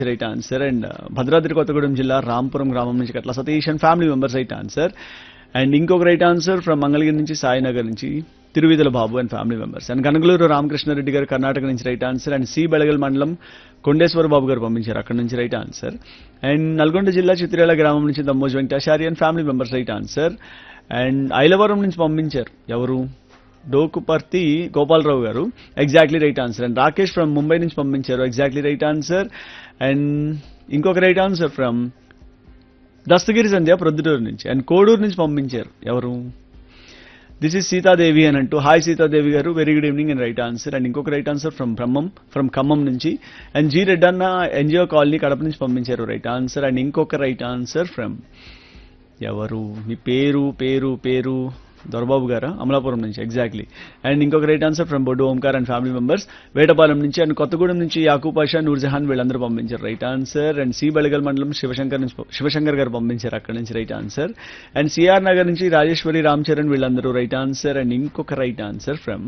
right answer and Bhadradri Kothagudem జిల్లా రాంపురం గ్రామం నుంచి Katla Satish and family members right answer and ఇంకొక రైట్ ఆన్సర్ ఫ్రమ్ మంగళగిరి నుంచి సాయినగర్ నుంచి Tiruvidala Babu and family members and Kanagaluru Ramakrishnareddy గారు కర్ణాటక నుంచి right answer and C Belagal మండలం కొండేశ్వర బాబు గారు పంపించారు అక్కడ నుంచి రైట్ ఆన్సర్ అండ్ నల్గొండ జిల్లా చిత్రేల గ్రామం నుంచి Dammoj Venkatachari and family members right answer and Ailavaram నుంచి పంపించారు ఎవరు డోకుపర్తి గోపాలరావు గారు exactly right answer and Rakesh from Mumbai నుంచి పంపించారు ఎగ్జాక్ట్లీ రైట్ ఆన్సర్ అండ్ ఇంకొక right answer from Dastagiri Sandhya Proddatur నుంచి అండ్ కోడూరు నుంచి పంపించారు ఎవరు దిస్ ఇస్ సీతాదేవి అని అంటూ హాయ్ సీతాదేవి గారు very good evening and right answer and ఇంకొక right answer from Brahmam from Khammam నుంచి and G Reddanna NGO colony Kadapa నుంచి పంపించారు రైట్ ఆన్సర్ అండ్ ఇంకొక రైట్ ఆన్సర్ ఫ్రమ్ ఎవరు మీ పేరు పేరు పేరు దొరబాబు గారా అమలాపురం నుంచి ఎగ్జాక్ట్లీ అండ్ ఇంకొక right answer from Boddu Omkar and family members Vetapalem నుంచి అండ్ కొత్తగూడెం నుంచి యాకూబ్ పాషా నూర్జహాన్ వీళ్ళందరూ పంపించారు right answer and C Belagal మండలం శివశంకర్ నుంచి శివశంకర్ గారు పంపించారు అక్కడ నుంచి right answer and CR Nagar నుంచి రాజేశ్వరి రామ్ చరణ్ వీళ్ళందరూ రైట్ ఆన్సర్ అండ్ ఇంకొక రైట్ ఆన్సర్ ఫ్రమ్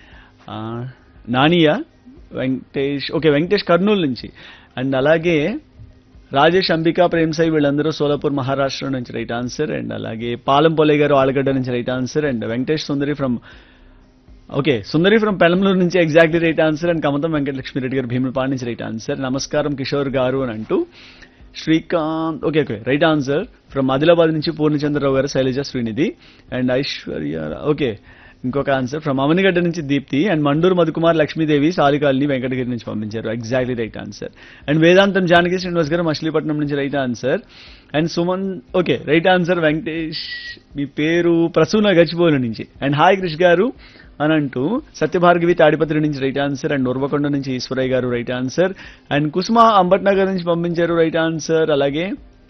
నానియా వెంకటేష్ ఓకే వెంకటేష్ కర్నూలు నుంచి అండ్ అలాగే రాజేష్ అంబికా ప్రేమ్ సాయి వీళ్ళందరూ సోలాపూర్ మహారాష్ట్ర నుంచి రైట్ ఆన్సర్ అండ్ అలాగే పాలెం పొలే గారు ఆలగడ్డ నుంచి right answer and Venkatesh Sundari from okay Sundari from Pelamluru నుంచి exactly right answer and Kamatham Venkatalakshmi Reddy గారు భీములపాడు నుంచి రైట్ ఆన్సర్ నమస్కారం కిషోర్ గారు అని అంటూ Srikanth okay okay right answer from Adilabad నుంచి పూర్ణచంద్రరావు గారు శైలజ శ్రీనిధి అండ్ ఐశ్వర్య ఓకే ఇంకొక ఆన్సర్ ఫ్రమ్ అమనిగడ్డ నుంచి దీప్తి అండ్ మండూరు మధుకుమార్ లక్ష్మీదేవి సాలికాలని వెంకటగిరి నుంచి పంపించారు ఎగ్జాక్ట్లీ రైట్ ఆన్సర్ అండ్ వేదాంతం జానకి శ్రీనివాస్ గారు మచిలీపట్నం నుంచి right answer and Suman okay right answer Venkatesh మీ పేరు ప్రసూన గచ్చిబోలు నుంచి అండ్ హాయ్ క్రిష్ గారు అని అంటూ సత్యభార్గవి తాడిపత్రి నుంచి రైట్ ఆన్సర్ అండ్ ఉర్వకొండ నుంచి ఈశ్వరయ్య గారు right answer and Kusuma Ambatnagar నుంచి పంపించారు రైట్ ఆన్సర్ అలాగే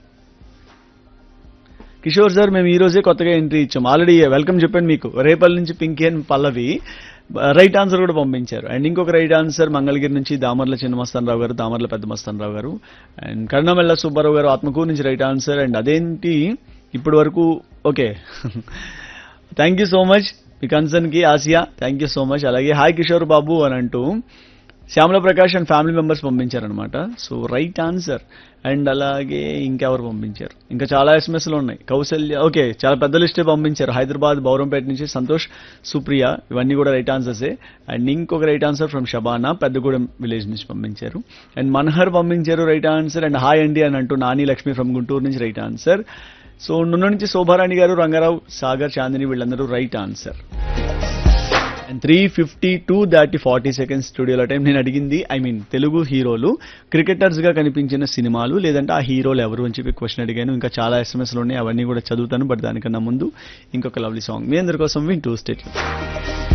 కిషోర్ సార్ మేము ఈ రోజే కొత్తగా ఎంట్రీ ఇచ్చాం ఆల్రెడీ వెల్కమ్ చెప్పాను మీకు రేపల్ నుంచి Pinky and Pallavi right answer కూడా పంపించారు అండ్ ఇంకొక రైట్ ఆన్సర్ మంగళగిరి నుంచి దామర్ల చిన్నమస్తానరావు గారు దామర్ల పెద్ద మస్తానరావు గారు అండ్ కర్ణమెల్ల సుబ్బారావు గారు ఆత్మకూరు నుంచి రైట్ ఆన్సర్ అండ్ అదేంటి ఇప్పటి వరకు okay thank you so much మీ కన్సర్న్ కి Asia thank you so much అలాగే హాయ్ కిషోర్ బాబు అని అంటూ Shyamala Prakash and family members పంపించారనమాట సో రైట్ ఆన్సర్ అండ్ అలాగే ఇంకెవరు పంపించారు ఇంకా చాలా ఎస్ఎంఎస్లు ఉన్నాయి కౌశల్య ఓకే చాలా పెద్ద లిస్టే పంపించారు హైదరాబాద్ బౌరంపేట నుంచి సంతోష్ సుప్రియ ఇవన్నీ కూడా రైట్ ఆన్సర్సే అండ్ ఇంకొక right answer from Shabana Peddagudem village నుంచి పంపించారు అండ్ మనహర్ పంపించారు రైట్ ఆన్సర్ అండ్ హాయ్ అండి అని అంటూ నాని లక్ష్మి ఫ్రమ్ గుంటూరు నుంచి రైట్ ఆన్సర్ సో నున్న నుంచి శోభారాణి గారు రంగారావు సాగర్ చాందిని వీళ్ళందరూ right answer and three fifty two దాటి ఫార్టీ సెకండ్స్ స్టూడియోలో టైం నేను అడిగింది ఐ మీన్ తెలుగు హీరోలు క్రికెటర్స్ గా కనిపించిన సినిమాలు లేదంటే ఆ హీరోలు ఎవరు అని చెప్పి క్వశ్చన్ అడిగాను ఇంకా చాలా ఎస్ఎంఎస్లు ఉన్నాయి అవన్నీ కూడా చదువుతాను బట్ దానికన్నా ముందు ఇంకొక లవ్లీ సాంగ్ మీ అందరి కోసం వింటూ స్టేట్